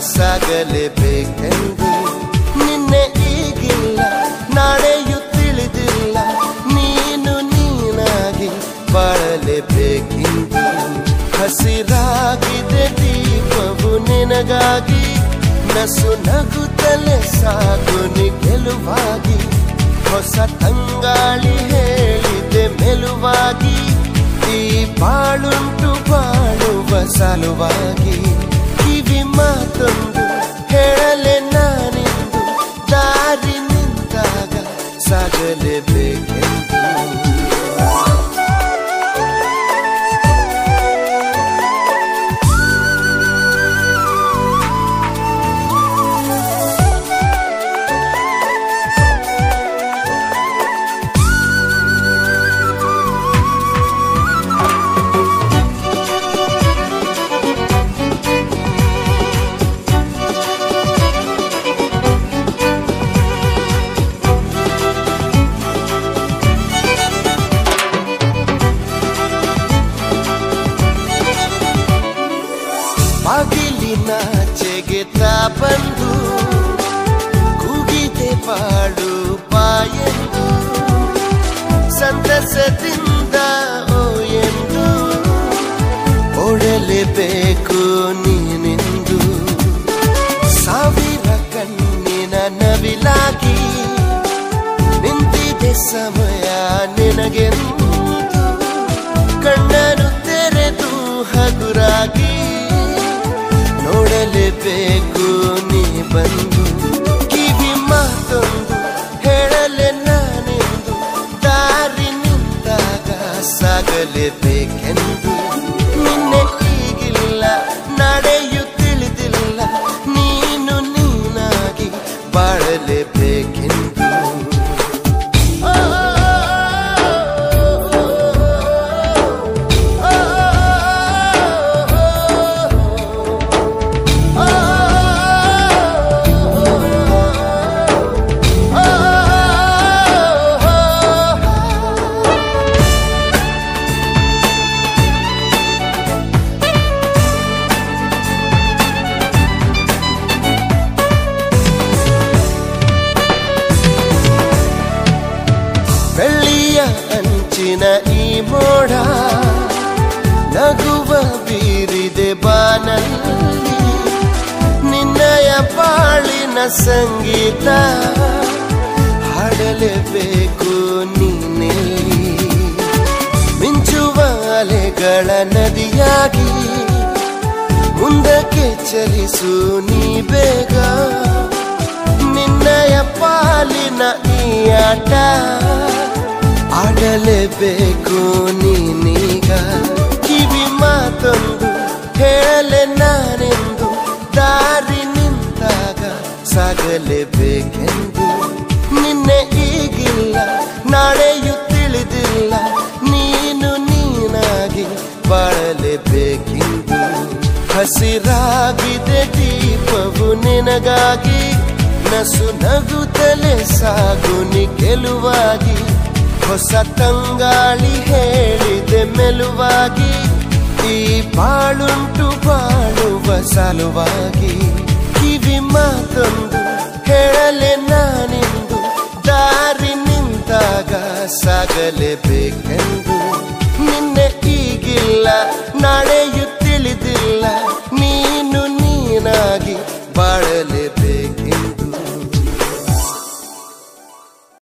ಸಾಗಲೇಬೇಕೆಂದು ನಿನ್ನೆ ಈಗಿಲ್ಲ ನಾಳೆಯೂ ತಿಳಿದಿಲ್ಲ ನೀನು ನೀನಾಗಿ ಬಾಳಲೇಬೇಕೆಂದು ಹಸಿರಾಗಿದೆ ದೀಪವು ನಿನಗಾಗಿ ನಸು ನಗುತ್ತಲೇ ಸಾಗು ನಿ ಗೆಲುವಾಗಿ ಹೊಸ ತಂಗಾಳಿ ಹೇಳಿದೆ ಮೆಲುವಾಗಿ ಈ ಬಾಳುಂಟು ಬಾಳುವ ಸಲುವಾಗಿ ಕಿವಿ ಮಾತೊಂದು ಹೇಳಲೆ ನಾನಿಂದು ದಾರಿ ನಿಂತಾಗ ಸಾಗಲೇಬೇಕೆಂದು ಬಾಗಿಲಿನಾಚೆಗೆ ತಾ ಬಂದು ಕೂಗಿದೆ ಬಾಳು ಬಾಯೆಂದು ಸಂತಸದಿಂದ ಓ ಎಂದು ಓಡಲೇಬೇಕು ನೀನೆಂದು ಸಾವಿರ ಕಣ್ಣಿನ ನವಿಲಾಗಿ ನಿಂತಿದೆ ಸಮಯ ನಿನಗೆಂದು ಕಣ್ಣನು ತೆರೆದು ಹಗುರಾಗಿ ನೋಡಲೇಬೇಕು ನೀ ಬಂದು ಕಿವಿ ಮಾತೊಂದು ಹೇಳಲೆ ನಾನೆಂದು ದಾರಿ ನಿಂತಾಗ ಸಾಗಲೇಬೇಕೆಂದು ನಿನ್ನೆ ಈಗಿಲ್ಲ ನಡೆಯು ತಿಳಿದಿಲ್ಲ ನೀನು ನೀನಾಗಿ ಬಾಳಲೇಬೇಕೆಂದು ಬೆಳ್ಳಿಯ ಅಂಚಿನ ಈ ಮೋಡ ನಗುವ ಬೀರಿದೆ ಬಾನಲ್ಲಿ ನಿನ್ನಯ ಬಾಳಿನ ಸಂಗೀತ ಹಾಡಲೇಬೇಕು ನೀನೆಲ್ಲಿ ಮಿಂಚುವ ಅಲೆಗಳ ನದಿಯಾಗಿ ಮುಂದಕ್ಕೆ ಚಲಿಸು ನೀ ಬೇಗ ನಿನ್ನಯ ಪಾಲಿನ ಈ ಆಟ ಆಡಲೇಬೇಕು ನೀನೀಗ ಕಿವಿ ಮಾತೊಂದು ಹೇಳಲೆ ನಾನೆಂದು ದಾರಿ ನಿಂತಾಗ ಸಾಗಲೇಬೇಕೆಂದು ನಿನ್ನೆ ಈಗಿಲ್ಲ ನಾಳೆಯೂ ತಿಳಿದಿಲ್ಲ ನೀನು ನೀನಾಗಿ ಬಾಳಲೇಬೇಕೆಂದು ಹಸಿರಾಗಿದೆ ದೀಪವು ನಿನಗಾಗಿ ನಸು ನಗುತ್ತಲೇ ಸಾಗು ನಿ ಗೆಲುವಾಗಿ ಹೊಸ ತಂಗಾಳಿ ಹೇಳಿದೆ ಮೆಲುವಾಗಿ ಈ ಬಾಳುಂಟು ಬಾಳುವ ಸಲುವಾಗಿ ಕಿವಿ ಮಾತೊಂದು ಹೇಳಲೆ ನಾನಿಂದು ದಾರಿ ನಿಂತಾಗ ಸಾಗಲೇಬೇಕೆಂದು ನಿನ್ನೆ ಈಗಿಲ್ಲ ನಾಳೆಯೂ ತಿಳಿದಿಲ್ಲ ನೀನು ನೀನಾಗಿ ಬಾಳಲೇಬೇಕು